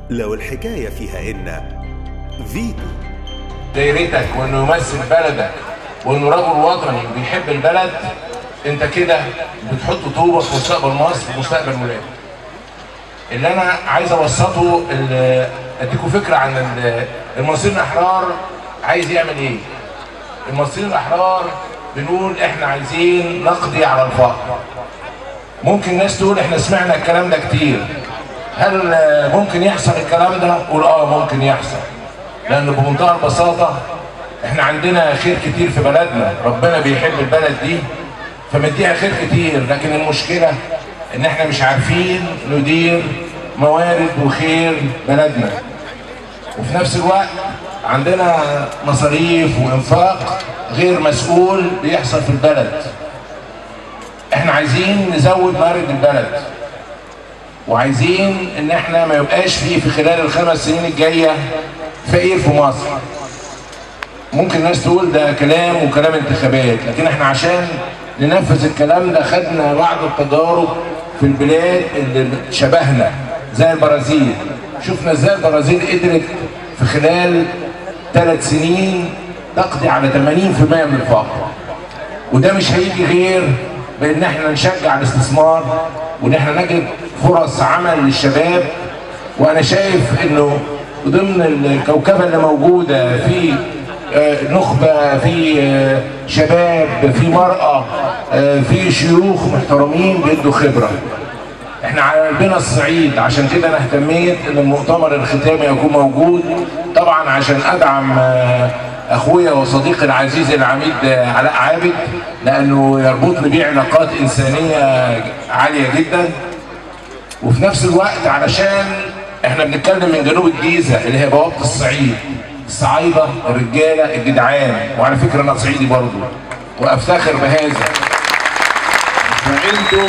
لو الحكاية فيها إن فيتو دايرتك وانه يمثل بلدك وانه رجل وطني بيحب البلد انت كده بتحط طوبه في مستقبل مصر ومستقبل ولادك. اللي انا عايز اوسطه ال- اديكم فكره عن ال- المصريين الاحرار عايز يعمل ايه؟ المصريين الاحرار بنقول احنا عايزين نقضي على الفقر. ممكن ناس تقول احنا سمعنا الكلام ده كتير. هل آه، ممكن يحصل الكلام ده؟ قول اه ممكن يحصل. لان بمنتهى البساطه احنا عندنا خير كتير في بلدنا ربنا بيحب البلد دي فمديها خير كتير لكن المشكله ان احنا مش عارفين ندير موارد وخير بلدنا وفي نفس الوقت عندنا مصاريف وانفاق غير مسؤول بيحصل في البلد احنا عايزين نزود موارد البلد وعايزين ان احنا ما يبقاش فيه في خلال الخمس سنين الجايه فقير في مصر ممكن ناس تقول ده كلام وكلام انتخابات لكن احنا عشان ننفذ الكلام ده خدنا بعض التجارب في البلاد اللي شبهنا زي البرازيل شفنا ازاي البرازيل قدرت في خلال ثلاث سنين تقضي على 80% من الفقر وده مش هيجي غير بان احنا نشجع الاستثمار وان احنا نجد فرص عمل للشباب وانا شايف انه ضمن الكوكبه اللي موجوده في آه، نخبه في آه، شباب في مراه آه، في شيوخ محترمين بيدوا خبره احنا على قلبنا الصعيد عشان كده انا اهتميت ان المؤتمر الختامي يكون موجود طبعا عشان ادعم آه، اخويا وصديقي العزيز العميد آه، علاء عابد لانه يربطني بيه علاقات انسانيه عاليه جدا وفي نفس الوقت علشان احنا بنتكلم من جنوب الجيزه اللي هي بوابه الصعيد الصعايده الرجاله الجدعان وعلى فكره انا صعيدي برضه وافتخر بهذا فانتم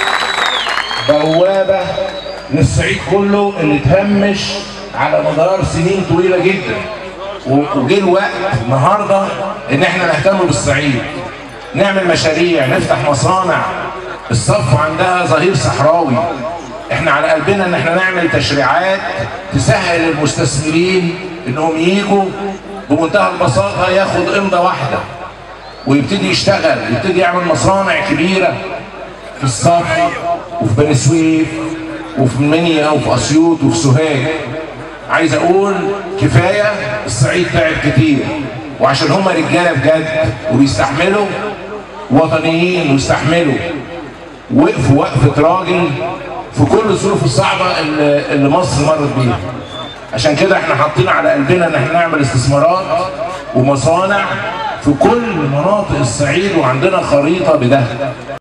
بوابه للصعيد كله اللي اتهمش على مدار سنين طويله جدا و- وجه الوقت النهارده ان احنا نهتم بالصعيد نعمل مشاريع نفتح مصانع الصف عندها ظهير صحراوي احنا على قلبنا ان احنا نعمل تشريعات تسهل المستثمرين انهم يجوا بمنتهى البساطه ياخد امضه واحده ويبتدي يشتغل يبتدي يعمل مصانع كبيره في الصف وفي بني سويف وفي المنيا وفي اسيوط وفي سوهاج عايز اقول كفايه الصعيد تعب كتير وعشان هم رجاله بجد وبيستحملوا وطنيين ويستحملوا وقفوا وقفه راجل في كل الظروف الصعبه اللي, اللي مصر مرت بيها عشان كده احنا حاطين على قلبنا ان احنا نعمل استثمارات ومصانع في كل مناطق الصعيد وعندنا خريطه بده